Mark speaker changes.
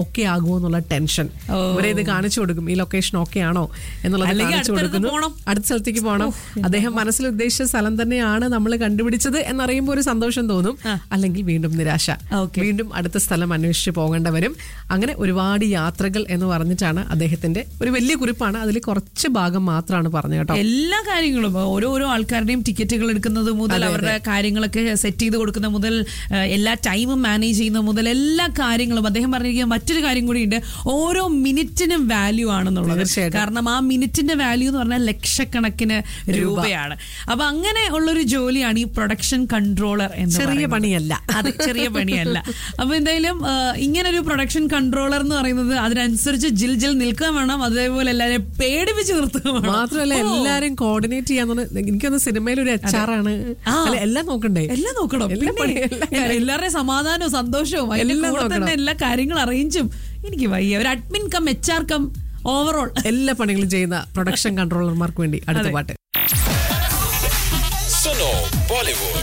Speaker 1: Okay ആകുമോ എന്നുള്ള tension
Speaker 2: ഓ.
Speaker 1: ഇവരെ ഇത് കാണിച്ചു കൊടുക്കും ഈ ലൊക്കേഷൻ ഓക്കെ ആണോ എന്നുള്ളത്
Speaker 2: അല്ലെങ്കിൽ
Speaker 1: കാണിച്ചു
Speaker 2: അടുത്തടുത്ത്
Speaker 1: കൊടുക്കുന്നു
Speaker 2: പോണം.
Speaker 1: അടുത്ത സ്ഥലത്തേക്ക് പോകണം അദ്ദേഹം മനസ്സിൽ ഉദ്ദേശിച്ച സ്ഥലം തന്നെയാണ് നമ്മൾ കണ്ടുപിടിച്ചത് എന്നറിയുമ്പോൾ ഒരു സന്തോഷം തോന്നും അല്ലെങ്കിൽ വീണ്ടും നിരാശ
Speaker 2: Okay.
Speaker 1: വീണ്ടും അടുത്ത സ്ഥലം അന്വേഷിച്ച് പോകേണ്ട വരും അങ്ങനെ ഒരുപാട് യാത്രകൾ എന്ന് പറഞ്ഞിട്ടാണ് അദ്ദേഹത്തിന്റെ ഒരു വലിയ കുറിപ്പാണ് അതിൽ കുറച്ച് ഭാഗം മാത്രമാണ് പറഞ്ഞത് കേട്ടോ
Speaker 2: എല്ലാ കാര്യങ്ങളും ഓരോരോ ആൾക്കാരുടെയും ടിക്കറ്റുകൾ എടുക്കുന്നത് മുതൽ
Speaker 1: അതെ,
Speaker 2: അവരുടെ കാര്യങ്ങളൊക്കെ സെറ്റ് ചെയ്ത് കൊടുക്കുന്ന മുതൽ ഏഹ്, എല്ലാ ടൈമും മാനേജ് ചെയ്യുന്ന മുതൽ എല്ലാ കാര്യങ്ങളും അദ്ദേഹം പറഞ്ഞിരിക്കുന്ന മറ്റൊരു കാര്യം കൂടി ഉണ്ട് ഓരോ മിനിറ്റിനും വാല്യൂ ആണെന്നുള്ളത്
Speaker 1: തീർച്ചയായിട്ടും.
Speaker 2: കാരണം ആ മിനിറ്റിന്റെ വാല്യൂ എന്ന് പറഞ്ഞാൽ ലക്ഷക്കണക്കിന് രൂപയാണ് അപ്പൊ അങ്ങനെ ഉള്ളൊരു ജോലിയാണ് ഈ പ്രൊഡക്ഷൻ കൺട്രോളർ എന്ന്
Speaker 1: ചെറിയ
Speaker 2: പറയുന്നത്.
Speaker 1: പണിയല്ല.
Speaker 2: അതെ ചെറിയ പണിയല്ല അപ്പൊ എന്തായാലും ആ, ഇങ്ങനൊരു പ്രൊഡക്ഷൻ കൺട്രോളർ എന്ന് പറയുന്നത് അതിനനുസരിച്ച് ജിൽ ജിൽ നിൽക്കാൻ വേണം അതേപോലെ എല്ലാവരെയും പേടിപ്പിച്ച് നിർത്തുക വേണം
Speaker 1: മാത്രമല്ല
Speaker 2: ഓ.
Speaker 1: എല്ലാരും കോർഡിനേറ്റ് ചെയ്യാന്ന് എനിക്കൊന്ന് സിനിമയിൽ ഒരു എച്ച് ആർ ആണ്
Speaker 2: ആ.
Speaker 1: അല്ല, എല്ലാം നോക്കണ്ടേ
Speaker 2: എല്ലാം നോക്കണം
Speaker 1: എല്ലാം
Speaker 2: പിന്നെ
Speaker 1: പണി- എല്ലാ
Speaker 2: എല്ലാ- എല്ലാവരുടെയും സമാധാനവും സന്തോഷവും അതിന്റെ
Speaker 1: എല്ലാം
Speaker 2: കൂടെ തന്നെ
Speaker 1: നോക്കണം.
Speaker 2: എല്ലാ കാര്യങ്ങളും അറേഞ്ചും എനിക്ക് വയ്യ ഒരു admin cum H R cum overall
Speaker 1: എല്ലാ പണികളും ചെയ്യുന്ന പ്രൊഡക്ഷൻ കൺട്രോളർമാർക്ക് വേണ്ടി അടുത്ത
Speaker 2: അതെ.
Speaker 1: പാട്ട്
Speaker 3: Suno Bollywood.